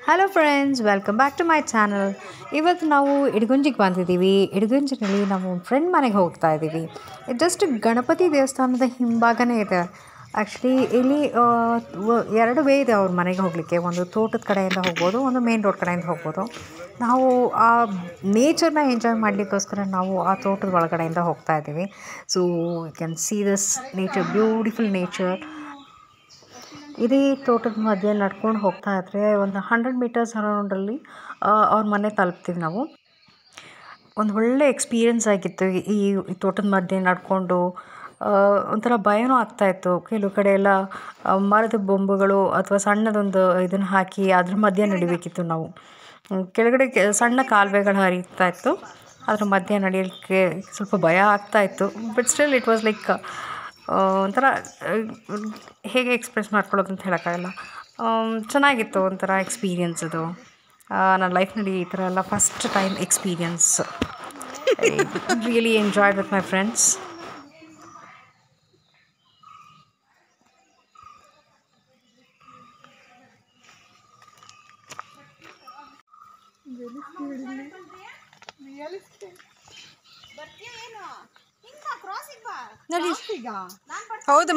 Hello friends welcome back to my channel ಇವತ್ತು ನಾವು ಇಡಗುಂಜಿಗೆ ಬಂದಿದ್ದೀವಿ ಇಡಗುಂಜಿನಲ್ಲಿ ನಾವು ಫ್ರೆಂಡ್ ಮನೆಗೆ ಹೋಗ್ತಾ ಇದ್ದೀವಿ ಜಸ್ಟ್ ಗಣಪತಿ ದೇವಸ್ಥಾನದ ಹಿಂಭಾಗನೇ ಇದೆ ಆ್ಯಕ್ಚುಲಿ ಇಲ್ಲಿ ಆ, ವ- ಎರಡು ವೇ ಇದೆ ಅವ್ರ ಮನೆಗೆ ಹೋಗಲಿಕ್ಕೆ ಒಂದು ತೋಟದ ಕಡೆಯಿಂದ ಹೋಗ್ಬೋದು ಒಂದು ಮೇನ್ ರೋಡ್ ಕಡೆಯಿಂದ ಹೋಗ್ಬೋದು ನಾವು ಆ ನೇಚರ್ನ ಎಂಜಾಯ್ ಮಾಡಲಿಕ್ಕೋಸ್ಕರ ನಾವು ಆ ತೋಟದ ಒಳಗಡೆಯಿಂದ ಹೋಗ್ತಾ ಇದ್ದೀವಿ so you can see this nature beautiful nature ಇಡೀ ತೋಟದ ಮಧ್ಯೆ ನಡ್ಕೊಂಡು ಹೋಗ್ತಾ ಇದ್ರೆ ಒಂದು ಹಂಡ್ರೆಡ್ ಮೀಟರ್ಸ್ ಅರೌಂಡಲ್ಲಿ ಅವ್ರ ಮನೆ ತಲುಪ್ತೀವಿ ನಾವು ಒಂದು ಒಳ್ಳೆ ಎಕ್ಸ್ಪೀರಿಯನ್ಸ್ ಆಗಿತ್ತು ಈ- ಈ ಈ ತೋಟದ ಮಧ್ಯೆ ನಡ್ಕೊಂಡು ಆ, ಒಂಥರ ಭಯನೂ ಆಗ್ತಾಯಿತ್ತು ಕೆಲವು ಕಡೆ ಎಲ್ಲ ಆ, ಮರದ ಬೊಂಬುಗಳು ಅಥವಾ ಸಣ್ಣದೊಂದು ಇದನ್ನು ಹಾಕಿ ಅದ್ರ ಮಧ್ಯೆ ನಡಿಬೇಕಿತ್ತು ನಾವು ಹ್ಮ್, ಕೆಳಗಡೆ ಕೆ- ಸಣ್ಣ ಕಾಲುವೆಗಳು ಹರಿತಾ ಇತ್ತು ಅದ್ರ ಮಧ್ಯೆ ನಡೆಯಲಿಕ್ಕೆ ಸ್ವಲ್ಪ ಭಯ ಆಗ್ತಾಯಿತ್ತು but still it was like ಒಂಥರ ಆ, ಹೇಗೆ ಎಕ್ಸ್ಪ್ರೆಸ್ ಮಾಡ್ಕೊಳ್ಳೋದು ಅಂತ ಹೇಳೋಕ್ಕಾಗಲ್ಲ ಆಮ್, ಚೆನ್ನಾಗಿತ್ತು ಒಂಥರ ಎಕ್ಸ್ಪೀರಿಯನ್ಸ್ ಅದು ಆ, ನನ್ನ ಲೈಫ್ನಲ್ಲಿ ಈ ಥರ ಎಲ್ಲ first time experience really enjoy with my friends ನೋಡಿ ಹೌದಮ್ಮ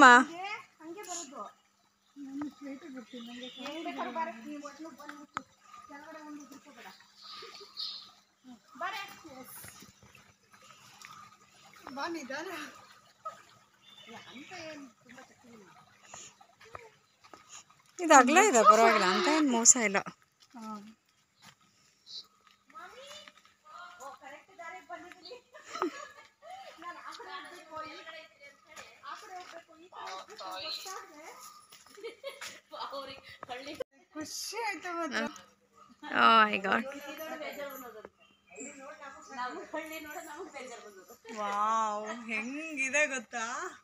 ಇದು ಅಗಲ ಇದೆ ಪರವಾಗಿಲ್ಲ ಅಂತ ಏನು ಮೋಸ ಇಲ್ಲ ಐ ಗಾಡ್ ವಾವ್ ಹೆಂಗಿದೆ ಗೊತ್ತಾ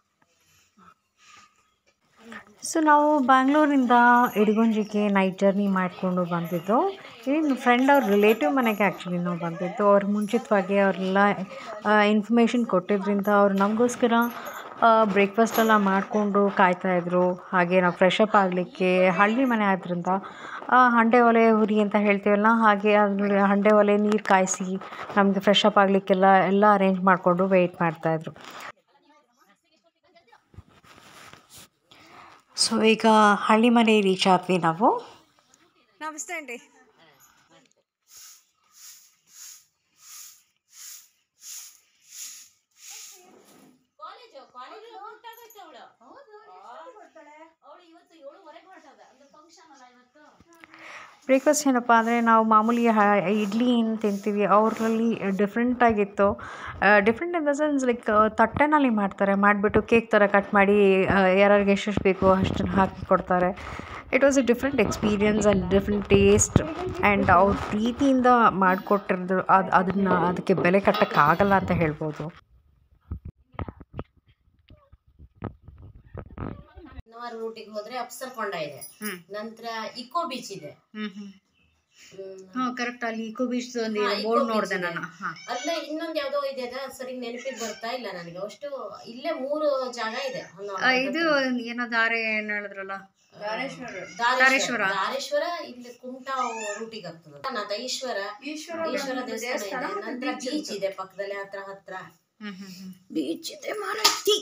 ಸೊ ನಾವು ಬ್ಯಾಂಗ್ಳೂರಿಂದ ಇಡಗುಂಜಿಗೆ ನೈಟ್ ಜರ್ನಿ ಮಾಡಿಕೊಂಡು ಬಂದಿದ್ದು ಇನ್ನು ಫ್ರೆಂಡ್ ಅವ್ರ ರಿಲೇಟಿವ್ ಮನೆಗೆ ಆ್ಯಕ್ಚುಲಿ ನಾವು ಬಂದಿದ್ದು ಅವ್ರು ಮುಂಚಿತವಾಗಿ ಅವರೆಲ್ಲ ಇನ್ಫಾರ್ಮೇಷನ್ ಕೊಟ್ಟಿದ್ದರಿಂದ ಅವ್ರು ನಮಗೋಸ್ಕರ ಬ್ರೇಕ್ಫಾಸ್ಟ್ ಎಲ್ಲ ಮಾಡಿಕೊಂಡು ಕಾಯ್ತಾಯಿದ್ರು ಹಾಗೆ ನಾವು ಫ್ರೆಶ್ ಅಪ್ ಆಗಲಿಕ್ಕೆ ಹಳ್ಳಿ ಮನೆ ಆದ್ದರಿಂದ ಆ, ಹಂಡೆ ಒಲೆ ಹುರಿ ಅಂತ ಹೇಳ್ತೀವಲ್ಲ ಹಾಗೆ ಅದ್ರಲ್ಲಿ ಹಂಡೆ ಒಲೆ ನೀರು ಕಾಯಿಸಿ ನಮಗೆ ಫ್ರೆಶ್ ಅಪ್ ಆಗಲಿಕ್ಕೆಲ್ಲ ಎಲ್ಲ ಅರೇಂಜ್ ಮಾಡಿಕೊಂಡು ವೆಯ್ಟ್ ಮಾಡ್ತಾಯಿದ್ರು ಸೊ ಈಗ ಹಳ್ಳಿ ಮನೆ ರೀಚ್ ಆದ್ವಿ ನಾವು ನಮಸ್ತೆ ಆಂಟಿ ಬ್ರೇಕ್ಫಾಸ್ಟ್ ಏನಪ್ಪ ಅಂದರೆ ನಾವು ಮಾಮೂಲಿ ಹ- ಇಡ್ಲಿ ಏನು ತಿಂತೀವಿ ಅವ್ರಲ್ಲಿ ಡಿಫ್ರೆಂಟಾಗಿತ್ತು different in the sense like ತಟ್ಟೆನಲ್ಲಿ ಮಾಡ್ತಾರೆ ಮಾಡಿಬಿಟ್ಟು ಕೇಕ್ ಥರ ಕಟ್ ಮಾಡಿ ಯಾರ್ಯಾರಿಗೆ ಎಷ್ಟೆಷ್ಟು ಬೇಕೋ ಅಷ್ಟನ್ನು ಹಾಕಿ ಕೊಡ್ತಾರೆ it was a different experience and different taste and ಅವ್ರ ಪ್ರೀತಿಯಿಂದ ಮಾಡಿಕೊಟ್ಟಿರೋದು ಅದು ಅದನ್ನು ಅದಕ್ಕೆ ಬೆಲೆ ಕಟ್ಟೋಕ್ಕಾಗಲ್ಲ ಅಂತ ಹೇಳ್ಬೋದು ಹನ್ನವಾರು ರೂಟಿಗೆ ಹೋದ್ರೆ ಅಪ್ಸರ್ ಕೊಂಡ ಇದೆ ನಂತರ ಇಕೋ ಬೀಚ್ ಇದೆ ಹ್ಮ್. ಹಾಂ ಕರೆಕ್ಟ್ ಅಲ್ಲಿ ಇಕೋ ಬೀಚ್ ಒಂದು ಹಾ, Eco ಬೋರ್ಡ್ Beach ನೋಡಿದೆ ಇದೆ. ನಾನು ಹಾಂ ಅಲ್ಲೇ ಇನ್ನೊಂದ್ ಯಾವ್ದೋ ಇದೆ ಅದು ಸರಿ ನೆನಪಿಗೆ ಬರ್ತಾ ಇಲ್ಲ ನನಗೆ ಅಷ್ಟು ಇಲ್ಲೇ ಮೂರು ಜಾಗ ಇದೆ ಹೊನ್ನಾವರ ಇದು ಏನೋ ದಾರೆ ಏನು ಹೇಳಿದ್ರಲ್ಲ ದಾರೇಶ್ವರ ದಾರೇಶ್ವರ. ದಾರೇಶ್ವರ ಇಲ್ಲಿ ಕುಮಟಾ ರೂಟಿಗೆ ಆಗ್ತದೆ ನಾಥ ಈಶ್ವರ ಈಶ್ವರ ದೇವಸ್ಥಾನ ಇದೆ ನಂತರ ಬೀಚ್ ಇದೆ ಪಕ್ಕದಲ್ಲಿ ಹತ್ರ ಹತ್ರ ಬೀಚ್ ಇದೆ ಮಾಲತಿ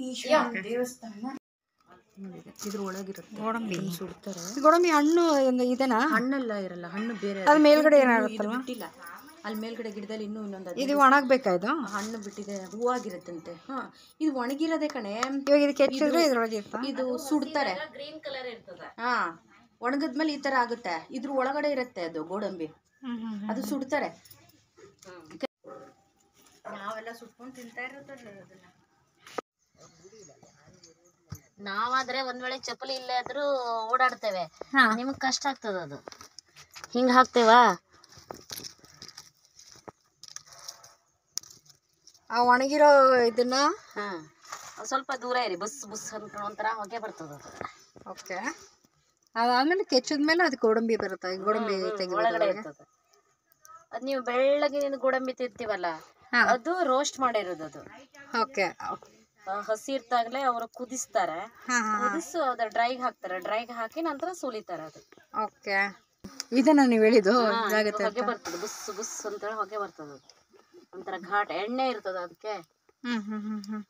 ಇದ್ರ ಒಳಗಿರುತ್ತೆ ಗೋಡಂಬಿ ಸುಡ್ತಾರೆ ಗೋಡಂಬಿ ಹಣ್ಣು ಏನು ಇದೇನಾ ಹಣ್ಣೆಲ್ಲ ಇರಲ್ಲ ಹಣ್ಣು ಬೇರೆ ಅದು ಮೇಲ್ಗಡೆ ಇದು ಏನಾಗುತ್ತಲ್ವಾ ಬಿಟ್ಟಿಲ್ಲ ಅಲ್ಲಿ ಮೇಲ್ಗಡೆ ಗಿಡದಲ್ಲಿ ಇನ್ನೂ ಇನ್ನೊಂದು ಅದು ಇದು ಒಣಗ್ಬೇಕಾ ಇದು ಹಣ್ಣು ಬಿಟ್ಟಿದೆ ಹೂವಾಗಿರುತ್ತಂತೆ ಹಾ ಇದು ಒಣಗಿರೋದೇ ಕಣೆ ಇವಾಗ ಇದಕ್ಕೆ ಹೆಚ್ಚಿದ್ರೆ ಇದ್ರೊಳಗೆ ಇರ್ತಾ ಇದು ಸುಡ್ತಾರೆ ಗ್ರೀನ್ ಕಲರ್ ಇರ್ತದ ಹಾ ಒಣಗಿದ್ಮೇಲೆ ಈ ತರ ಆಗುತ್ತೆ ಇದ್ರ ಒಳಗಡೆ ಇರುತ್ತೆ ಅದು ಗೋಡಂಬಿ ಅದು ಸುಡ್ತಾರೆ ನಾವೆಲ್ಲ ಸುಟ್ಕೊಂಡು ತಿಂತಾ ಇರೋದಲ್ಲ ಅದನ್ನ ನಾವಾದ್ರೆ ಒಂದ್ ವೇಳೆ ಚಪ್ಪಲಿ ಇಲ್ಲೇ ಆದ್ರೂ ಓಡಾಡ್ತೇವೆ ಹಾ. ನಿಮಗ್ ಕಷ್ಟ ಆಗ್ತದ ಅದು ಹಿಂಗ್ ಹಾಕ್ತೇವಾ ಆ ಒಣಗಿರೋ ಇದನ್ನ ಹಾ ಒಂದ್ ಸ್ವಲ್ಪ ದೂರ ಇರಿ ಬಸ್ ಬಸ್ ಅಂತ ಒಂಥರ ಹೊಗೆ ಬರ್ತದ ಅದು ಓಕೆ ಅದಾದ್ಮೇಲೆ ಕೆಚ್ಚದ್ಮೇಲೆ ಅದಕ್ಕೆ ಗೋಡಂಬಿ ಬರುತ್ತೆ ಗೋಡಂಬಿ ಒಳಗಡೆ ತೆಗಿಬೋದು ಇರ್ತದ ಅದ್ ನೀವು ಬೆಳ್ಳಗಿನ ಗೋಡಂಬಿ ತಿಂತೀವಲ್ಲ ಹಾ. ಅದು ರೋಸ್ಟ್ ಮಾಡಿರೋದು ಅದು ಓಕೆ ಆ, ಹಸಿ ಇರ್ತಾಗ್ಲೇ ಅವರು ಕುದಿಸ್ತಾರೆ ಹಾಂ ಹಾಂ ಕುದಿಸು ಅದ್ರ ಡ್ರೈಗೆ ಹಾಕ್ತಾರೆ ಡ್ರೈಗೆ ಹಾಕಿ ನಂತರ ಸುಲಿತಾರೆ ಅದು ಓಕೆ ಇದನ್ನ ನೀವು ಹೇಳಿದ್ದು ಹಾ, ಇದು ಇದಾಗುತ್ತೆ ಹೊಗೆ ಬರ್ತದೆ ಬುಸ್ ಬುಸ್ ಅಂತೇಳಿ ಹೊಗೆ ಬರ್ತದೆ ಅದು. ಒಂಥರ ಘಾಟ್ ಎಣ್ಣೆ ಇರ್ತದ ಅದಕ್ಕೆ ಹ್ಮ್ ಹ್ಮ್ ಹ್ಮ್ ಹ್ಮ್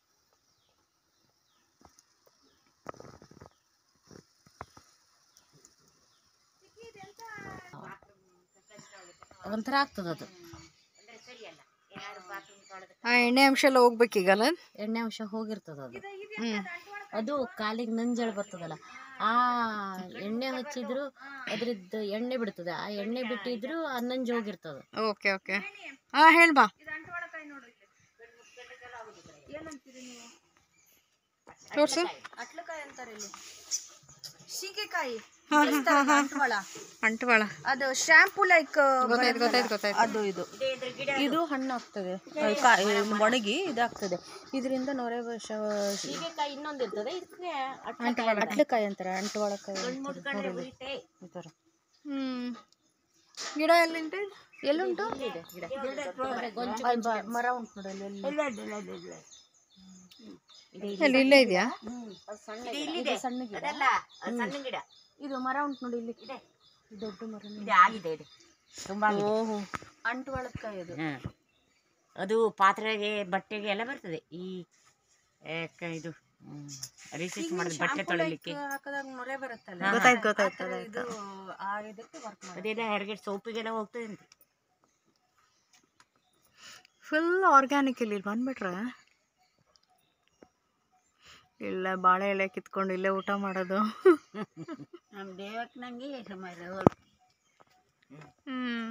ಒಂಥರ ಆಗ್ತದ ಅದು ಆ ಎಣ್ಣೆ ಅಂಶ ಎಲ್ಲ ಹೋಗ್ಬೇಕೀಗಲ್ಲ ಎಣ್ಣೆ ಅಂಶ ಹೋಗಿರ್ತದ ಅದು ಹ್ಮ್ ಅದು ಕಾಲಿಗೆ ನಂಜಳ ಬರ್ತದಲ್ಲ ಆ ಎಣ್ಣೆ ಹಚ್ಚಿದ್ರು ಅದ್ರದ್ದು ಎಣ್ಣೆ ಬಿಡ್ತದೆ ಆ ಎಣ್ಣೆ ಬಿಟ್ಟಿದ್ರು ಆ ನಂಜು ಹೋಗಿರ್ತದ ಓಕೆ ಓಕೆ ಹಾ ಹೇಳ್ಬಾ ತೋರ್ಸು ಅಟ್ಲಕಾಯಿ ಅಂತಾರೆ ಇಲ್ಲಿ ಸೀಗೆಕಾಯಿ ಹಾ ಹಾ ಹಾ ಅಂಟ್ವಾಳ. ಅಂಟುವಾಳ ಅದು ಶಾಂಪೂ ಲೈಕ್ ಗೊತ್ತಾಯ್ತು ಗೊತ್ತಾಯ್ತು ಗೊತ್ತಾಯ್ತು ಅದು ಇದು ಇದು ಹಣ್ಣು ಆಗ್ತದೆ ಅದು ಕಾಯಿ ಒಣಗಿ ಇದಾಗ್ತದೆ ಇದರಿಂದ ನೊರೆ ವರ್ಷ ಸೀಗೆಕಾಯಿ ಇನ್ನೊಂದು ಇರ್ತದೆ ಇದಕ್ಕೆ ಅಟ್ಲಕಾಯಿ ಅಂತಾರೆ ಅಂಟ್ವಾಳಕಾಯಿ ಈ ಥರ ಹ್ಮ್ ಗಿಡ ಎಲ್ಲಿಂಟು ಎಲ್ಲುಂಟು ಗೊಂಚು ಅಲ್ಲಿ ಬ- ಮರ ಉಂಟು ನೋಡಿ ಅಲ್ಲಿ ಎಲ್ಲಿ. ಎಲ್ಲಿ ಇಲ್ಲೇ ಇದೆಯಾ ಇದು ಸಣ್ಣ ಗಿಡ ಇದು ಮರ ಉಂಟು ನೋಡಿ ಇಲ್ಲಿ ದೊಡ್ಡ ಮರ ಆಗಿದೆ ಇದೆ ತುಂಬಾ ಓಹೋ ಅಂಟ್ವಾಳದ ಕಾಯಿ ಅದು ಅದು ಪಾತ್ರೆಗೆ ಬಟ್ಟೆಗೆ ಎಲ್ಲ ಬರ್ತದೆ ಈ ಆ, ಕ- ಇದು ರಿಸೀಟ್ ಮಾಡಿದ ಬಟ್ಟೆ ತೊಳಿಲಿಕ್ಕೆ ಹಾಕದಾಗ ನೊರೆ ಬರುತ್ತಲ್ಲ ಗೊತ್ತಾಯ್ತು ಗೊತ್ತಾಯ್ತು ಆ ಥರ ಇದು ಆ ಇದಕ್ಕೆ ವರ್ಕ್ ಮಾಡಿ ಅದೇನೋ ಹೊರಗೆ ಸೋಪಿಗೆಲ್ಲ ಹೋಗ್ತದೆ ಅಂತ ಫುಲ್ ಆರ್ಗ್ಯಾನಿಕ್ ಇಲ್ಲಿ ಬಂದ್ಬಿಟ್ರೆ ಇಲ್ಲ ಬಾಳೆ ಎಲೆ ಕಿತ್ಕೊಂಡು ಇಲ್ಲೇ ಊಟ ಮಾಡೋದು ನಮ್ಮ ದೇವಕ್ಕೆ ನಂಗೆ ಹ್ಮ್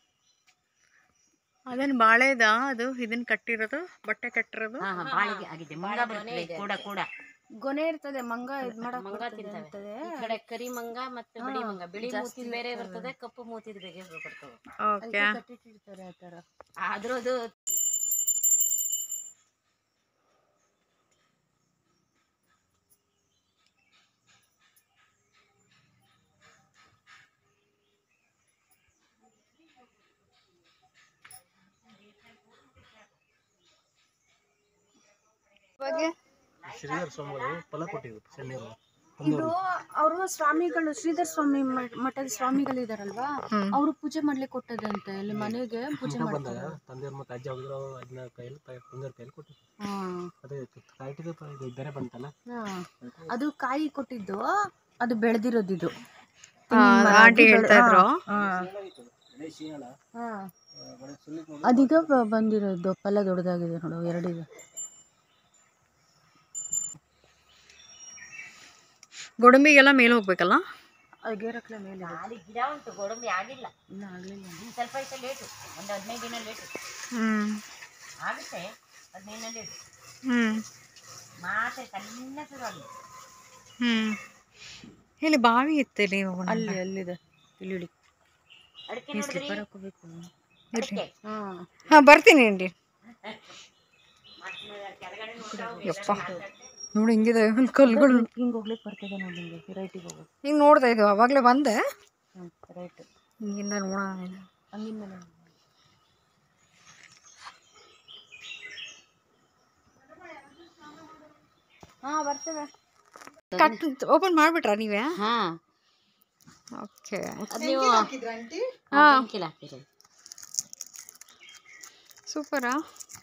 ಅದೇನು ಬಾಳೆದ ಅದು ಇದನ್ನ ಕಟ್ಟಿರೋದು ಬಟ್ಟೆ ಕಟ್ಟಿರೋದು ಹಾ ಹಾ ಬಾಳಿಗೆ ಆಗಿದೆ ಮಂಗ ಬರ್ತದೆ ಕೂಡ ಕೂಡ ಗೊನೆ ಇರ್ತದೆ ಮಂಗ ಇದ್ ಮಾಡಕ್ ಮಂಗ ಬರ್ತದೆ ತಿಂತವೆ ಅಂತದೆ. ಈ ಕಡೆ ಕರಿ ಮಂಗ ಮತ್ತೆ ಬಿಳಿ ಮಂಗ ಬಿಳಿ ಮೂತಿದ್ ಬೇರೆ ಬರ್ತದೆ ಕಪ್ಪು ಮೂತಿದ್ ಬೇರೆ ಬರ್ತವೆ ಓಕೆ ಕಟ್ಟಿಟ್ಟಿರ್ತಾರೆ ಆ ಥರ ಅದ್ರದ್ದು ಶ್ರೀಧರ್ ಸ್ವಾಮಿಗಳು ಫಲ ಕೊಟ್ಟಿದ್ರು ಸಣ್ಣೀರು ಇದು ಅವರು ಸ್ವಾಮಿಗಳು ಶ್ರೀಧರ್ ಸ್ವಾಮಿ ಮ- ಮಠದ ಸ್ವಾಮಿಗಳಿದಾರಲ್ವಾ ಅವರು ಪೂಜೆ ಮಾಡ್ಲಿಕ್ಕೆ ಕೊಟ್ಟದಂತೆ ಇಲ್ಲಿ ಮನೆಗೆ ಪೂಜೆ ಬಂದಾಗ ಮಾಡ್ತಾರೆ ತಂದೆಯವ್ರ ಮತ್ತೆ ಅಜ್ಜ ಹೋಗಿದ್ರು ಅದನ್ನ ಕೈಯಲ್ಲಿ ತಂದೆಯವ್ರ ಕೈಯಲ್ಲಿ ಕೊಟ್ಟಿದ್ರು ಹಾ. ಅದೇ ಕಾಯಿಟಿದು ಇದು ಬೇರೆ ಬಂತಲ್ಲ ಹಾ. ಅದು ಕಾಯಿ ಕೊಟ್ಟಿದ್ದು ಅದು ಬೆಳೆದಿರೋದು ಇದು ಆಂಟಿ ಹೇಳ್ತಾ ಇದ್ರು ಅದೀಗ ಬ- ಬಂದಿರೋದು ಫಲ ದೊಡ್ಡದಾಗಿದೆ ನೋಡು ಎರಡಿದೆ ಗೋಡಂಬಿಗೆಲ್ಲ ಮೇಲೆ ಹೋಗ್ಬೇಕಲ್ಲ ಅದು ಗೇರಕ್ಲೆ ಮೇಲೆ ಅಲ್ಲಿ ಗಿಡ ಉಂಟು ಗೋಡಂಬಿ ಆಗಿಲ್ಲ ಇನ್ನೂ ಆಗಲಿಲ್ಲ ಇನ್ನು ಸ್ವಲ್ಪ ದಿವಸ ಲೇಟು ಒಂದು ಹದಿನೈದು ದಿನ ಲೇಟು ಹ್ಮ್ ಆಗುತ್ತೆ ಹದಿನೈದು ದಿನ ಲೇಟು ಹ್ಮ್ ಮಾತ್ರ ಸಣ್ಣ ಶುರು ಆಗಿದೆ ಹ್ಮ್ ಇಲ್ಲಿ ಬಾವಿ ಇತ್ತು ಇಲ್ಲಿ ಹೋಗೋಣ. ಅಲ್ಲಿ ಅಲ್ಲಿದೆ ಇಲ್ಲಿ ಇಳಿ ಅಡಿಕೆ ನೋಡಿದ್ರಿ ಬರಕೋಬೇಕು ಅಡಿಕೆ ಹಾಂ ಹಾ ಬರ್ತೀನಿ ಆಂಟಿ ಕೆಳಗಡೆ ನೋಡ್ತಾ ಹೋಗಿ. ಯಪ್ಪ ನೋಡಿ ಹಿಂಗಿದೆ ಒಂದು ಕಲ್ಗಳು ಹಿಂಗೆ ಹೋಗ್ಲಿಕ್ಕೆ ಬರ್ತದೆ ನೋಡಿ ಹಿಂಗೆ ರೈಟಿಗೆ ಹೋಗೋದು ಹಿಂಗೆ ನೋಡ್ತಾ ಇದ್ವು ಅವಾಗಲೇ ಬಂದೆ ಹ್ಞೂ ರೈಟ್ ಹಿಂಗಿಂದ ನೋಡೋಣ ಹಂಗಿಂದ ಹಾಂ ಬರ್ತೇವೆ ಕಟ್ ಓಪನ್ ಮಾಡಿಬಿಟ್ರಾ ನೀವೇ ಹಾ ಓಕೆ ಅದ್ ನೀವು ಹಾ. ಬೆಂಕಿಲ್ ಹಾಕಿರಿ ಸೂಪರಾ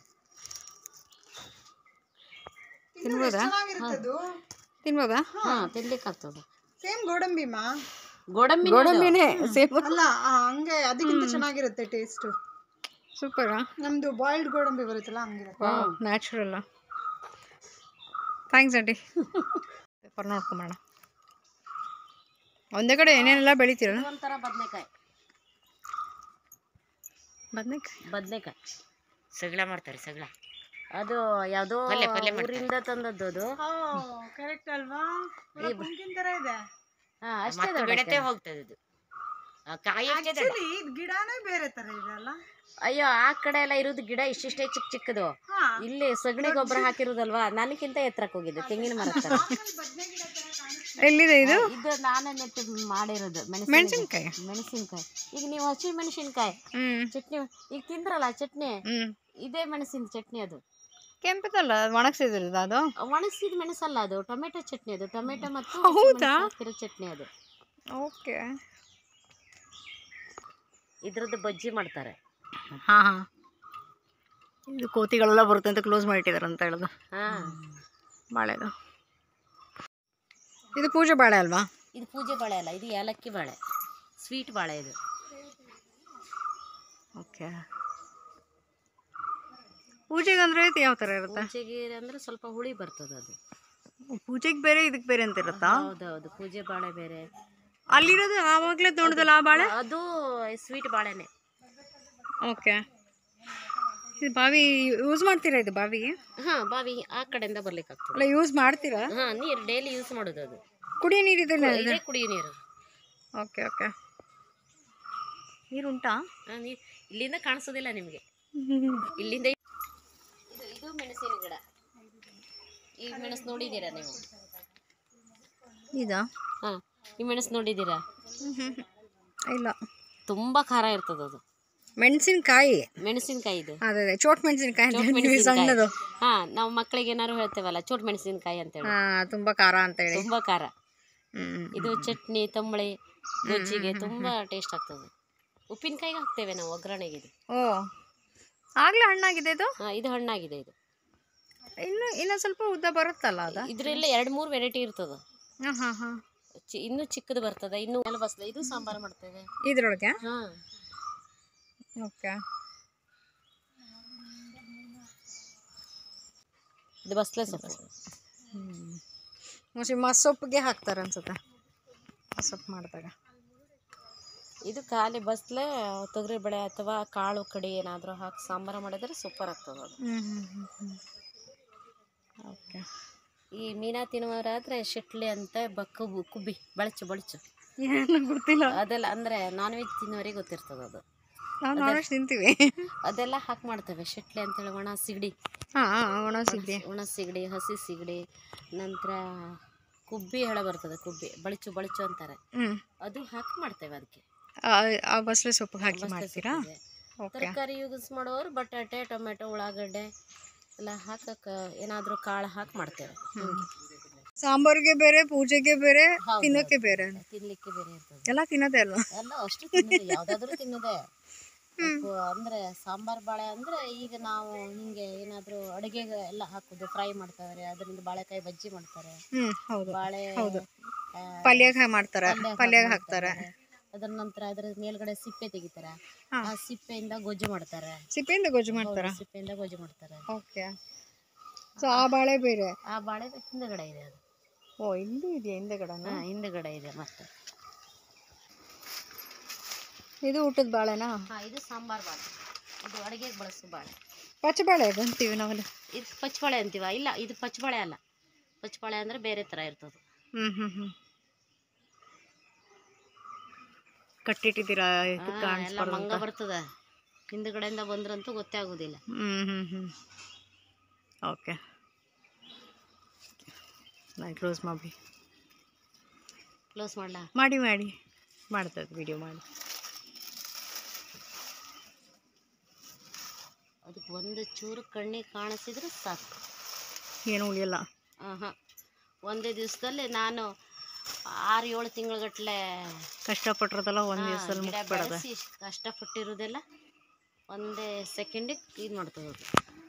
ತಿನ್ಬೋದಾ ತಿನ್ಬೋದಾ ಹಾ ತಿನ್ಲಿಕ್ಕೆ ಆಗ್ತದೆ ಸೇಮ್ ಗೋಡಂಬಿಮಾ ಗೋಡಂಬಿ ಗೋಡಂಬಿನೇ ಸೇಮ್ ಅಲ್ಲ ಆ, ಹಂಗೆ ಅದಕ್ಕಿಂತ ಚೆನ್ನಾಗಿರುತ್ತೆ ಟೇಸ್ಟ್ ಸೂಪರಾ ನಮ್ದು ಬಾಯ್ಲ್ಡ್ ಗೋಡಂಬಿ ಬರುತ್ತಲ್ಲ ಹಂಗಿರುತ್ತೆ ನ್ಯಾಚುರಲ್ಲ ಥ್ಯಾಂಕ್ಸ್ ಆಂಟಿ ಪೇಪರ್ ನೋಡ್ಕೊಂಬೋಣ ಒಂದೇ ಕಡೆ ಏನೇನೆಲ್ಲ ಬೆಳಿತೀರಲ್ಲ ಒಂಥರ ಬದನೆಕಾಯಿ ಬದನೇಕಾಯಿ ಬದನೆಕಾಯಿ ಸಗಳ ಮಾಡ್ತಾರೆ ಸಗಳ ಅದು ಯಾವುದೋ ಊರಿಂದ ತಂದದ್ದು ಅದು ಕರೆಕ್ಟ್ ಅಲ್ವಾ ಪಂಕಿನ್ ತರ ಇದೆ ಹಾ ಅಷ್ಟೇ ಬೆಳತೆ ಹೋಗ್ತದೆ ಅದು ಆ ಕಾಯಿ ಅಷ್ಟೇ ದೊಡ್ಡ. Actually, ಇದ್ ಗಿಡನೇ ಬೇರೆ ತರ ಇದೆ ಅಲ್ಲ ಅಯ್ಯೋ ಆ ಕಡೆ ಎಲ್ಲ ಇರೋದು ಗಿಡ ಇಷ್ಟಿಷ್ಟೇ ಚಿಕ್ಕ ಚಿಕ್ಕದು ಹಾ. ಇಲ್ಲಿ ಸಗಣಿ ಗೊಬ್ಬರ ಹಾಕಿರೋದಲ್ವಾ ನನಗಿಂತ ಎತ್ತರಕ್ಕೆ ಹೋಗಿದೆ ತೆಂಗಿನ ಮರ ತರ ಎಲ್ಲಿದೆ ಇದು ಇದು ನಾನೇ ನೆಟ್ಟು ಮಾಡಿರೋದು ಮೆಣಸಿನ ಮೆಣಸಿನ್ಕಾಯಿ ಮೆಣಸಿನ್ಕಾಯಿ ಈಗ ನೀವು ಹಸಿ ಮೆಣಸಿನ್ಕಾಯಿ ಹ್ಮ್ ಚಟ್ನಿ ಈಗ ತಿಂದ್ರಲ್ಲ ಚಟ್ನಿ ಹ್ಮ್ ಇದೇ ಮೆಣಸಿನ ಚಟ್ನಿ ಅದು ಕೆಂಪದಲ್ಲ ಒಣಗಿಸಿದ್ರದ ಅದು ಒಣಗಿಸಿದ ಮೆಣಸಲ್ಲ ಅದು ಟೊಮೆಟೊ ಚಟ್ನಿ ಅದು ಟೊಮೆಟೊ ಮತ್ತು ಹೌದಾ? ಹಸಿಮೆಣಸು ಹಾಕಿರೋ ಚಟ್ನಿ ಅದು ಓಕೆ ಇದ್ರದ್ದು ಬಜ್ಜಿ ಮಾಡ್ತಾರೆ ಹಾಂ ಹಾಂ ಇದು ಕೋತಿಗಳೆಲ್ಲ ಬರುತ್ತೆ ಅಂತ ಕ್ಲೋಸ್ ಮಾಡಿಟ್ಟಿದ್ದಾರೆ ಅಂತ ಹೇಳೋದು ಹಾ ಬಾಳೆದು ಇದು ಪೂಜೆ ಬಾಳೆ ಅಲ್ವಾ ಇದು ಪೂಜೆ ಬಾಳೆ ಅಲ್ಲ ಇದು ಏಲಕ್ಕಿ ಬಾಳೆ ಸ್ವೀಟ್ ಬಾಳೆ ಇದು ಓಕೆ ಪೂಜೆಗೆ ಅಂದರೆ ಯಾವ ಥರ ಇರುತ್ತೆ ಪೂಜೆಗೆ ಅಂದ್ರೆ ಸ್ವಲ್ಪ ಹುಳಿ ಬರ್ತದೆ ಅದು ಪೂಜೆಗೆ ಬೇರೆ ಇದಕ್ಕೆ ಬೇರೆ ಅಂತ ಇರುತ್ತಾ ಹೌದೌದು ಪೂಜೆ ಬಾಳೆ ಬೇರೆ ಅಲ್ಲಿರೋದು ಆವಾಗಲೇ ದೊಡ್ಡದಲ್ಲ ಆ ಬಾಳೆ ಅದು ಸ್ವೀಟ್ ಬಾಳೆನೆ ಓಕೆ ಇದು ಬಾವಿ ಯೂಸ್ ಮಾಡ್ತೀರಾ ಇದು ಬಾವಿ ಹಾ ಬಾವಿ ಆ ಕಡೆಯಿಂದ ಬರ್ಲಿಕ್ಕೆ ಆಗ್ತದೆ ಅಲ್ಲ ಯೂಸ್ ಮಾಡ್ತೀರಾ ಹಾ ನೀರು ಡೈಲಿ ಯೂಸ್ ಮಾಡೋದು ಅದು ಕುಡಿಯೋ ನೀರು ಇದೆಲ್ಲ ಇದೇ ಕುಡಿಯೋ ನೀರು ಓಕೆ ಓಕೆ ನೀರುಂಟಾ ಆ, ನೀ- ಇಲ್ಲಿಂದ ಕಾಣಿಸೋದಿಲ್ಲ ನಿಮಗೆ ಇಲ್ಲಿಂದ ಇದು ಇದು ಮೆಣಸಿನ ಗಿಡ ಈ ಮೆಣಸು ನೋಡಿದ್ದೀರಾ ನೀವು ಇದಾ ಹಾ ಈ ಮೆಣಸು ನೋಡಿದ್ದೀರಾ ಇಲ್ಲ ತುಂಬಾ ಖಾರ ಇರ್ತದೆ ಅದು ಮೆಣಸಿನ್ಕಾಯಿ ಮೆಣಸಿನಕಾಯಿ ಇದು ಅದೇ ಅದೇ ಚೋಟ್ ಮೆಣಸಿನ್ಕಾಯಿ ಅಂತ ಚೋಟ್ ಹೇಳ್ತೀವಿ ಮೆಣಸಿನಕಾಯಿ ಸಣ್ಣದು ಹಾ ನಾವು ಮಕ್ಕಳಿಗೆ ಏನಾದ್ರು ಹೇಳ್ತೇವಲ್ಲ ಚೋಟ್ ಮೆಣಸಿನಕಾಯಿ ಅಂತೇಳಿ ಹಾ ತುಂಬಾ ಖಾರ ಅಂತ ಹೇಳಿ ತುಂಬಾ ಖಾರ ಹ್ಮ್ ಇದು ಚಟ್ನಿ ತಂಬಳಿ ಗೊಜ್ಜಿಗೆ ತುಂಬಾ ಟೇಸ್ಟ್ ಆಗ್ತದೆ ಉಪ್ಪಿನಕಾಯಿಗೆ ಹಾಕ್ತೇವೆ ನಾವು ಒಗ್ಗರಣೆಗೆ ಇದು ಓ ಆಗ್ಲೇ ಹಣ್ಣಾಗಿದೆ ಇದು ಹಾ ಇದು ಹಣ್ಣಾಗಿದೆ ಇದು ಇನ್ನು ಇನ್ನ ಸ್ವಲ್ಪ ಉದ್ದ ಬರುತ್ತಲ್ಲ ಅದ ಇದ್ರಲ್ಲಿ ಎರಡು ಮೂರು ವೆರೈಟಿ ಇರ್ತದೆ ಹಾಂ ಹಾಂ ಹಾಂ ಚಿ- ಇನ್ನೂ ಚಿಕ್ಕದು ಬರ್ತದೆ ಇನ್ನು ಎಲ್ಲ ಬಸ್ಲೆ ಇದು ಸಾಂಬಾರು ಮಾಡ್ತೇವೆ ಇದ್ರೊಳಗೆ ಹಾ ಓಕೆ ಇದು ಬಸ್ಲೆ ಸೊಪ್ಪು ಮೋಸ್ಟ್ಲಿ ಮಸೊಪ್ಪಿಗೆ ಹಾಕ್ತಾರೆ ಅನ್ಸುತ್ತೆ ಮಸೊಪ್ಪು ಮಾಡಿದಾಗ ಇದು ಖಾಲಿ ಬಸ್ಲೆ ತೊಗರಿ ಬೇಳೆ ಅಥವಾ ಕಾಳು ಕಡಿ ಏನಾದರೂ ಹಾಕಿ ಸಾಂಬಾರು ಮಾಡಿದ್ರೆ ಸೂಪರ್ ಆಗ್ತದೆ ಅದು ಹ್ಞೂ ಹ್ಞೂ ಹ್ಞೂ ಹ್ಞೂ ಓಕೆ ಈ ಮೀನಾ ತಿನ್ನುವರಾದ್ರೆ ಶಿಟ್ಲಿ ಅಂತ ಬಕ್ಕು ಕುಬ್ಬಿ ಬಳಚು ಬಳಚು ಏನು ಗೊತ್ತಿಲ್ಲ ಅದೆಲ್ಲ ಅಂದರೆ ನಾನ್ ವೆಜ್ ತಿನ್ನೋರಿಗೆ ಗೊತ್ತಿರ್ತದೆ ಅದು ನಾವು ನಾನ್ ವೆಜ್ ತಿಂತೀವಿ ಅದೆಲ್ಲ ಹಾಕಿ ಮಾಡ್ತೇವೆ ಶಿಟ್ಲಿ ಅಂತೇಳಿ ಒಣ ಸಿಗಡಿ ಹಾಂ ಒಣ ಸಿಗಡಿ ಒಣ ಸಿಗಡಿ ಹಸಿ ಸಿಗಡಿ ನಂತರ ಕುಬ್ಬಿ ಹೇಳ ಬರ್ತದೆ ಕುಬ್ಬಿ ಬಳಚು ಬಳಚು ಅಂತಾರೆ ಹ್ಞೂ ಅದು ಹಾಕಿ ಮಾಡ್ತೇವೆ ಅದಕ್ಕೆ ಆ ಬಸ್ಲೆ ಸೊಪ್ಪು ಹಾಕಿ ಬಸ್ಲೆ ಮಾಡ್ತೀರಾ ಸೊಪ್ಪಿಗೆ. ಓಕೆ ತರಕಾರಿ ಯೂಸ್ ಮಾಡೋರು ಬಟಾಟೆ ಟೊಮೆಟೊ ಉಳ್ಳಾಗಡ್ಡೆ ಎಲ್ಲ ಹಾಕಕ್ಕೆ ಏನಾದರೂ ಕಾಳು ಹಾಕಿ ಮಾಡ್ತೇವೆ ಹಿಂಗೆ ಸಾಂಬಾರಿಗೆ ಬೇರೆ ಪೂಜೆಗೆ ಬೇರೆ ಹೌದು, ತಿನ್ನೋಕ್ಕೆ ಬೇರೆ ತಿನ್ಲಿಕ್ಕೆ ಬೇರೆ ಇರ್ತದೆ ಎಲ್ಲ ತಿನ್ನೋದೇ ಅಲ್ವಾ ಎಲ್ಲ ಅಷ್ಟು ತಿನ್ನೋದು ಯಾವುದಾದ್ರೂ ತಿನ್ನೋದೇ ಉಪ್ಪು ಅಂದ್ರೆ ಸಾಂಬಾರ್ ಬಾಳೆ ಅಂದ್ರೆ ಈಗ ನಾವು ಹಿಂಗೆ ಏನಾದರೂ ಅಡುಗೆಗೆ ಎಲ್ಲ ಹಾಕೋದು ಫ್ರೈ ಮಾಡ್ತಾರೆ ಅದರಿಂದ ಬಾಳೆಕಾಯಿ ಬಜ್ಜಿ ಮಾಡ್ತಾರೆ ಹ್ಞೂ ಹೌದು ಬಾಳೆ ಹೌದು ಆ, ಪಲ್ಯಗೆ ಮಾಡ್ತಾರೆ ಪಲ್ಯ ಪಲ್ಯಗೆ ಹಾಕಿ ಹಾಕ್ತಾರೆ ಮಾಡ್ತಾರೆ. ಅದರ ನಂತರ ಅದರ ಮೇಲ್ಗಡೆ ಸಿಪ್ಪೆ ತೆಗಿತಾರೆ ಹಾ. ಆ ಸಿಪ್ಪೆಯಿಂದ ಗೊಜ್ಜು ಮಾಡ್ತಾರೆ ಸಿಪ್ಪೆಯಿಂದ ಗೊಜ್ಜು ಮಾಡ್ತಾರ ಹೌದು, ಸಿಪ್ಪೆಯಿಂದ ಗೊಜ್ಜು ಮಾಡ್ತಾರೆ ಓಕೆ ಸೊ ಆ ಬಾಳೆ ಬೇರೆ ಆ ಬಾಳೆ ಹಿಂದಗಡೆ ಇದೆ ಅದು ಓ ಇಲ್ಲಿ ಇದೆಯಾ ಹಿಂದೆಗಡೆನ ಹಾ ಹಿಂದಗಡೆ ಇದೆ ಮತ್ತೆ ಇದು ಊಟದ ಬಾಳೆನಾ ಹಾ ಇದು ಸಾಂಬಾರ್ ಬಾಳೆ ಇದು ಅಡುಗೆಗೆ ಬಳಸೋ ಬಾಳೆ ಪಚ್ಚಬಾಳೆ ಅಂತೀವಿ ನಾವಲ್ಲಿ ಇದು ಪಚ್ಚಬಾಳೆ ಅಂತೀವ ಇಲ್ಲ ಇದು ಪಚ್ಚಬಾಳೆ ಅಲ್ಲ ಪಚ್ಚಬಾಳೆ ಅಂದ್ರೆ ಬೇರೆ ಥರ ಇರ್ತದೆ ಹ್ಞೂ ಹ್ಞೂ ಹ್ಞೂ ಕಟ್ಟಿಟ್ಟಿದ್ದೀರಾ ಇದು ಹಾ, ಎಲ್ಲ ಮಂಗ ಕಾಣಿಸ್ಬಾರ್ದು ಬರ್ತದೆ ಹಿಂದ್ಗಡೆಯಿಂದ ಬಂದ್ರಂತೂ ಗೊತ್ತೇ ಆಗೋದಿಲ್ಲ ಹ್ಞೂ ಹ್ಞೂ ಹ್ಞೂ ಓಕೆ ನಾನು ಕ್ಲೋಸ್ ಮಾಡಿ ಕ್ಲೋಸ್ ಮಾಡ್ಲಾ ಮಾಡಿ ಮಾಡಿ ಮಾಡ್ತದೆ ವಿಡಿಯೋ ಮಾಡಿ ಅದಕ್ಕೆ ಒಂದು ಚೂರು ಕಣ್ಣಿಗೆ ಕಾಣಿಸಿದ್ರೆ ಸಾಕು ಏನು ಉಳಿಯಲ್ಲ ಹಾಂ ಒಂದೇ ದಿವಸದಲ್ಲಿ ನಾನು ಆರು ಏಳು ತಿಂಗಳಗಟ್ಲೆ ಕಷ್ಟಪಟ್ಟಿರೋದಲ್ಲ ಒಂದು ದಿವಸದಲ್ಲಿ ಗಿಡ ಮುಗಿಸ್ಬಿಡೋದು ಬೆಳೆಸಿ ಕಷ್ಟಪಟ್ಟಿರೋದೆಲ್ಲ ಒಂದೇ ಸೆಕೆಂಡಿಗೆ ಇದು ಮಾಡ್ತದೆ ಅದು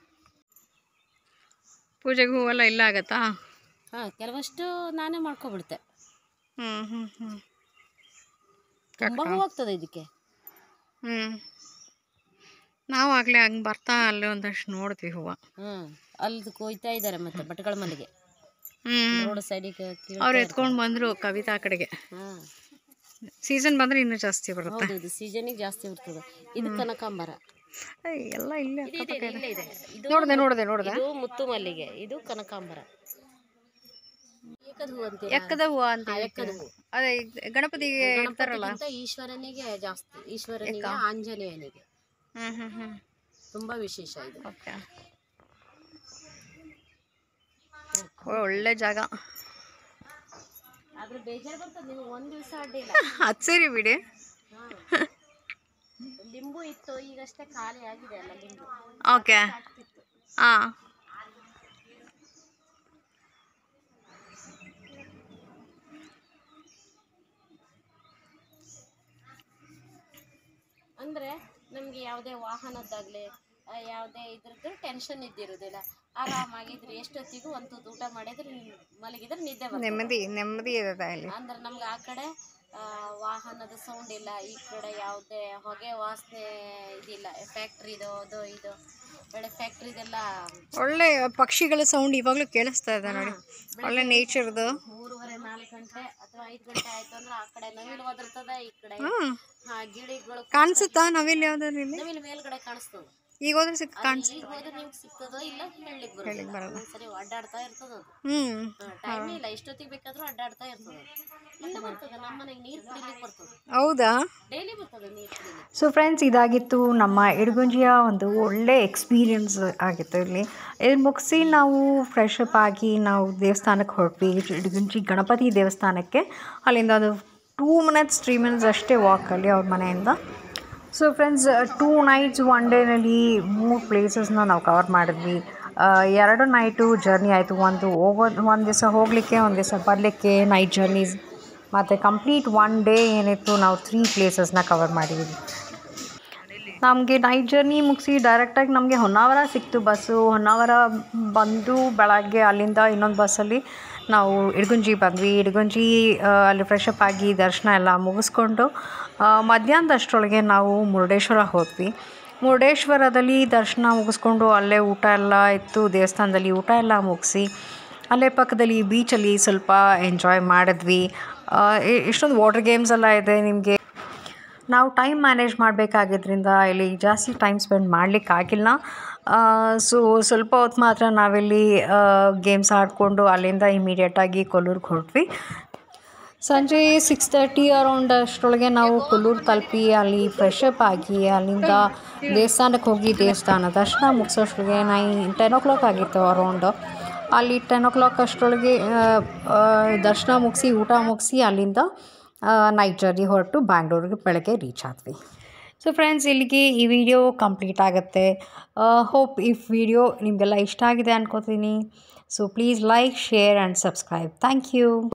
ಪೂಜೆಗೆ ಹೂವೆಲ್ಲ ಇಲ್ಲ ಆಗತ್ತಾ ಹಾಂ ಕೆಲವಷ್ಟು ನಾನೇ ಮಾಡ್ಕೊಬಿಡ್ತೆ ಹ್ಞೂ ಹ್ಞೂ ಹ್ಞೂ ತುಂಬ ಹೂ ಆಗ್ತದೆ ಇದಕ್ಕೆ ಹ್ಞೂ ನಾವು ಆಗಲೇ ಹಂಗೆ ಬರ್ತಾ ಅಲ್ಲೇ ಒಂದಷ್ಟು ನೋಡ್ತೀವಿ ಹೂವು ಹ್ಞೂ ಅಲ್ಲಿ ಕೊಯ್ತಾ ಇದ್ದಾರೆ ಮತ್ತೆ ಭಟ್ಗಳ ಮನೆಗೆ ಹ್ಞೂ ರೋಡ್ ಸೈಡಿಗೆ ಅವ್ರು ಎತ್ಕೊಂಡು ಬಂದರು ಕವಿತಾ ಕಡೆಗೆ ಹಾಂ ಸೀಸನ್ ಬಂದರೆ ಇನ್ನೂ ಜಾಸ್ತಿ ಬರುತ್ತೆ ಹೌದು ಇದು ಸೀಸನಿಗೆ ಜಾಸ್ತಿ ಇರ್ತದೆ ಇದು ಕನಕಾಂಬರ ಏಯ್, ಎಲ್ಲ ಇಲ್ಲೇ ಇದು ಇದೆ ಇಲ್ಲೇ ಇದೆ ಇದು ನೋಡಿದೆ ನೋಡಿದೆ ನೋಡಿದೆ ಇದು ಮುತ್ತು ಮಲ್ಲಿಗೆ ಇದು ಕನಕಾಂಬರ ಏಕದ ಹೂ ಅಂತೀರ ಎಕ್ಕದ ಹೂವು ಅಂತ ಹಾ, ಎಕ್ಕದ ಹೂ ಅದೇ ಇದ್- ಗಣಪತಿಗೆ ಇಡ್ತಾರಲ್ಲ ಗಣಪತಿಗಿಂತ ಈಶ್ವರನಿಗೆ ಜಾಸ್ತಿ ಈಶ್ವರನಿಗೆ ಆಂಜನೇಯನಿಗೆ ಹ್ಞೂ ಹ್ಞೂ ಹ್ಞೂ ತುಂಬಾ ವಿಶೇಷ ಇದು ಓಕೆ ಒಳ್ಳೆ ಜಾಗ ಆದ್ರೆ ಬೇಜಾರು ಬರ್ತದೆ ನೀವು ಒಂದ್ ದಿವಸ ಅಡ್ಡಿಲ್ಲ ಅದು ಸರಿ ಬಿಡಿ ಲಿಂಬು ಇತ್ತು ಈಗಷ್ಟೇ ಖಾಲಿ ಆಗಿದೆ ಅಲ್ಲ ಲಿಂಬು ಓಕೆ ಹಾಂ ಅಂದರೆ ನಮಗೆ ಯಾವುದೇ ವಾಹನದ್ದಾಗಲಿ ಯಾವುದೇ ಇದ್ರದ್ದು ಟೆನ್ಷನ್ ಇದ್ದಿರೋದಿಲ್ಲ ಆರಾಮಾಗಿದ್ರೆ ಎಷ್ಟೊತ್ತಿಗೂ ಒಂದು ತುತ್ತು ಊಟ ಮಾಡಿದ್ರೆ ಮಲಗಿದ್ರೆ ನಿದ್ದೆ ಬರ್ತದೆ ನೆಮ್ಮದಿ ನೆಮ್ಮದಿ ಇರ್ತದೆ ಇಲ್ಲಿ ಅಂದ್ರೆ ನಮ್ಗೆ ಆ ಕಡೆ ಆ, ವಾಹನದ ಸೌಂಡ್ ಇಲ್ಲ ಈ ಕಡೆ ಯಾವುದೇ ಹೊಗೆ ವಾಸನೆ ಇದಿಲ್ಲ ಫ್ಯಾಕ್ಟ್ರಿದು ಅದು ಇದು ಒಳ್ಳೆ ಫ್ಯಾಕ್ಟ್ರಿದೆಲ್ಲ ಒಳ್ಳೆ ಪಕ್ಷಿಗಳ ಸೌಂಡ್ ಇವಾಗಲೂ ಕೇಳಿಸ್ತಾ ಇದೆ ನೋಡಿ ಒಳ್ಳೆ ನೇಚರ್ದು ಮೂರುವರೆ ನಾಲ್ಕು ಗಂಟೆ ಅಥವಾ ಐದು ಗಂಟೆ ಆಯ್ತು ಅಂದ್ರೆ ಆ ಕಡೆ ನವಿಲು ಒದರ್ತದ ಈ ಕಡೆ ಹ್ಮ್ ಹಾ ಗಿಳಿಗಳು ಕಾಣಿಸುತ್ತಾ ನಾವಿಲ್ಲಿ ಯಾವ್ದಾದ್ರು ಇಲ್ಲಿ ನವಿಲು ಮೇಲ್ಗಡೆ ಕಾಣಿಸ್ತದ ಈಗ ಹೋದ್ರೆ ಸಿಕ್ ಕಾಣಿಸ್ ಈಗ ಹೋದ್ರೆ ನಿಮ್ಗೆ ಸಿಗ್ತದೋ ಇಲ್ಲ ಹೇಳಲಿಕ್ಕೆ ಹೇಳಿಕ್ ಬರೋದಿಲ್ಲ ಬರಲ್ಲ. ಒಂದ್ಸರಿ ಅಡ್ಡಾಡ್ತಾ ಇರ್ತದ ಅದು ಹ್ಮ್ ಟೈಮ್ ಇಲ್ಲ ಇಷ್ಟೊತ್ತಿಗೆ ಬೇಕಾದ್ರೂ ಅಡ್ಡಾಡ್ತಾ ಇರ್ತದ ಇಲ್ಲ ಬರ್ತದೆ ನಮ್ಮ ಮನೆಗೆ ನೀರು ಕುಡಿಲಿಕ್ಕೆ ಬರ್ತದೆ ಹೌದಾ ಡೈಲಿ ಬರ್ತದೆ ನೀರು ಕುಡಿಲಿಕ್ಕೆ ಸೊ ಫ್ರೆಂಡ್ಸ್ ಇದಾಗಿತ್ತು ನಮ್ಮ ಇಡಗುಂಜಿಯ ಒಂದು ಒಳ್ಳೆ ಎಕ್ಸ್ಪೀರಿಯನ್ಸ್ ಆಗಿತ್ತು ಇಲ್ಲಿ ಇಲ್ಲಿ ಮುಗಿಸಿ ನಾವು ಫ್ರೆಶ್ ಅಪ್ ಆಗಿ ನಾವು ದೇವಸ್ಥಾನಕ್ಕೆ ಹೊರಟ್ವಿ ಇಡಗುಂಜಿ ಗಣಪತಿ ದೇವಸ್ಥಾನಕ್ಕೆ ಅಲ್ಲಿಂದ ಒಂದು ಟೂ ಮಿನಿಟ್ಸ್ ತ್ರೀ ಮಿನಿಟ್ಸ್ ಅಷ್ಟೇ ವಾಕಲ್ಲಿ ಅವ್ರ ಮನೆಯಿಂದ so friends two nights one ಡೇನಲ್ಲಿ ಮೂರು ಪ್ಲೇಸಸ್ನ ನಾವು ಕವರ್ ಮಾಡಿದ್ವಿ ಆ, ಎರಡು ನೈಟು ಜರ್ನಿ ಆಯಿತು ಒಂದು ಹೋಗೋದು ಒಂದು ದಿವಸ ಹೋಗಲಿಕ್ಕೆ ಒಂದು ದಿವಸ ಬರಲಿಕ್ಕೆ ನೈಟ್ ಜರ್ನೀಸ್ ಮತ್ತು ಕಂಪ್ಲೀಟ್ ಒನ್ ಡೇ ಏನಿತ್ತು ನಾವು ತ್ರೀ ಪ್ಲೇಸಸ್ನ ಕವರ್ ಮಾಡಿದ್ವಿ ನಮಗೆ ನೈಟ್ ಜರ್ನಿ ಮುಗಿಸಿ ಡೈರೆಕ್ಟಾಗಿ ನಮಗೆ ಹೊನ್ನಾವರ ಸಿಕ್ತು ಬಸ್ಸು ಹೊನ್ನಾವರ ಬಂದು ಬೆಳಗ್ಗೆ ಅಲ್ಲಿಂದ ಇನ್ನೊಂದು ಬಸ್ಸಲ್ಲಿ ನಾವು ಇಡಗುಂಜಿ ಬಂದ್ವಿ ಇಡಗುಂಜಿ ಆ, ಅಲ್ಲಿ ಫ್ರೆಶ್ ಅಪ್ ಆಗಿ ದರ್ಶನ ಎಲ್ಲ ಮುಗಿಸ್ಕೊಂಡು ಆ, ಮಧ್ಯಾಹ್ನದಷ್ಟರೊಳಗೆ ನಾವು ಮುರುಡೇಶ್ವರ ಹೋದ್ವಿ ಮುರುಡೇಶ್ವರದಲ್ಲಿ ದರ್ಶನ ಮುಗಿಸ್ಕೊಂಡು ಅಲ್ಲೇ ಊಟ ಎಲ್ಲ ಇತ್ತು ದೇವಸ್ಥಾನದಲ್ಲಿ ಊಟ ಎಲ್ಲ ಮುಗಿಸಿ ಅಲ್ಲೇ ಪಕ್ಕದಲ್ಲಿ ಬೀಚಲ್ಲಿ ಸ್ವಲ್ಪ ಎಂಜಾಯ್ ಮಾಡಿದ್ವಿ ಆ, ಇ- ಇಷ್ಟೊಂದು ವಾಟರ್ ಗೇಮ್ಸ್ ಎಲ್ಲ ಇದೆ ನಿಮಗೆ ನಾವು ಟೈಮ್ ಮ್ಯಾನೇಜ್ ಮಾಡಬೇಕಾಗಿದ್ರಿಂದ ಇಲ್ಲಿ ಜಾಸ್ತಿ ಟೈಮ್ ಸ್ಪೆಂಡ್ ಮಾಡಲಿಕ್ಕಾಗಿಲ್ಲ ಸೊ ಸ್ವಲ್ಪ ಹೊತ್ತು ಮಾತ್ರ ನಾವಿಲ್ಲಿ ಗೇಮ್ಸ್ ಆಡಿಕೊಂಡು ಅಲ್ಲಿಂದ ಇಮಿಡಿಯೇಟಾಗಿ ಕೊಲ್ಲೂರಿಗೆ ಹೊರಟ್ವಿ ಸಂಜೆ ಸಿಕ್ಸ್ ತರ್ಟಿ ಅರೌಂಡ್ ಅಷ್ಟರೊಳಗೆ ನಾವು ಕೊಲ್ಲೂರು ತಲುಪಿ ಅಲ್ಲಿ ಫ್ರೆಶ್ ಅಪ್ ಆಗಿ ಅಲ್ಲಿಂದ ದೇವಸ್ಥಾನಕ್ಕೆ ಹೋಗಿ ದೇವಸ್ಥಾನ ದರ್ಶನ ಮುಗಿಸೋಷ್ಟ್ರೊಳಗೆ ನೈನ್ ಟೆನ್ ಓ ಕ್ಲಾಕ್ ಆಗಿತ್ತು ಅರೌಂಡ್ ಅಲ್ಲಿ ಟೆನ್ ಓ ಕ್ಲಾಕ್ ಅಷ್ಟರೊಳಗೆ ಆ, ಆ, ದರ್ಶನ ಮುಗಿಸಿ ಊಟ ಮುಗಿಸಿ ಅಲ್ಲಿಂದ ನೈಟ್ ಜರ್ನಿ ಹೊರಟು ಬ್ಯಾಂಗ್ಳೂರಿಗೆ ಬೆಳಗ್ಗೆ ರೀಚ್ ಆದ್ವಿ ಸೊ ಫ್ರೆಂಡ್ಸ್ ಇಲ್ಲಿಗೆ ಈ ವಿಡಿಯೋ ಕಂಪ್ಲೀಟ್ ಆಗುತ್ತೆ ಹೋಪ್ ಈ ವಿಡಿಯೋ ನಿಮಗೆಲ್ಲ ಇಷ್ಟ ಆಗಿದೆ ಅನ್ಕೋತೀನಿ so please like share and subscribe thank you